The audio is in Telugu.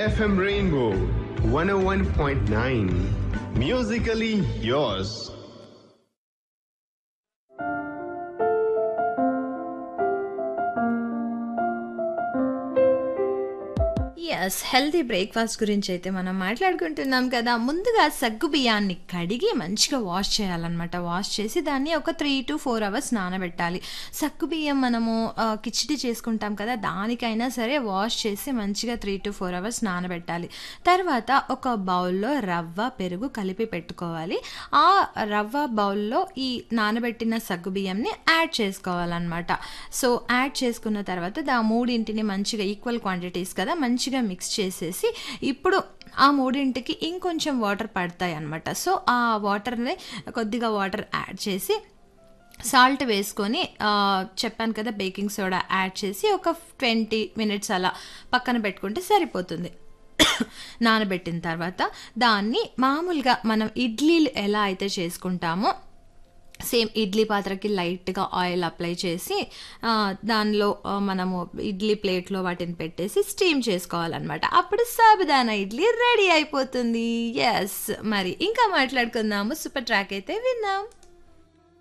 FM Rainbow 101.9. Musically yours. Yes healthy breakfast గురించి అయితే మనం మాట్లాడుకుంటున్నాం కదా ముందుగా సగ్గు బియ్యాన్ని కడిగి మంచిగా వాష్ చేయాలన్నమాట వాష్ చేసి దాన్ని ఒక త్రీ టు ఫోర్ అవర్స్ నానబెట్టాలి సగ్గు బియ్యం మనము ఆ, కిచిడి చేసుకుంటాం కదా దానికైనా సరే వాష్ చేసి మంచిగా త్రీ టు ఫోర్ అవర్స్ నానబెట్టాలి తర్వాత ఒక బౌల్లో రవ్వ పెరుగు కలిపి పెట్టుకోవాలి ఆ రవ్వ బౌల్లో ఈ నానబెట్టిన సగ్గు బియ్యంని యాడ్ చేసుకోవాలన్నమాట సో యాడ్ చేసుకున్న తర్వాత దా మూడింటిని మంచిగా ఈక్వల్ క్వాంటిటీస్ కదా మంచిగా మిక్స్ చేసేసి ఇప్పుడు ఆ మూడింటికి ఇంకొంచెం వాటర్ పడతాయి అనమాట సో ఆ వాటర్ని కొద్దిగా వాటర్ యాడ్ చేసి సాల్ట్ వేసుకొని ఆ, చెప్పాను కదా బేకింగ్ సోడా యాడ్ చేసి ఒక ట్వంటీ మినిట్స్ అలా పక్కన పెట్టుకుంటే సరిపోతుంది నానబెట్టిన తర్వాత దాన్ని మామూలుగా మనం ఇడ్లీలు ఎలా అయితే చేసుకుంటామో సేమ్ ఇడ్లీ పాత్రకి లైట్గా ఆయిల్ అప్లై చేసి ఆ, దానిలో ఆ, మనము ఇడ్లీ ప్లేట్లో వాటిని పెట్టేసి స్టీమ్ చేసుకోవాలన్నమాట అప్పుడు సాబుదానా ఇడ్లీ రెడీ అయిపోతుంది ఎస్ మరి ఇంకా మాట్లాడుకుందాము సూపర్ ట్రాక్ అయితే విందాం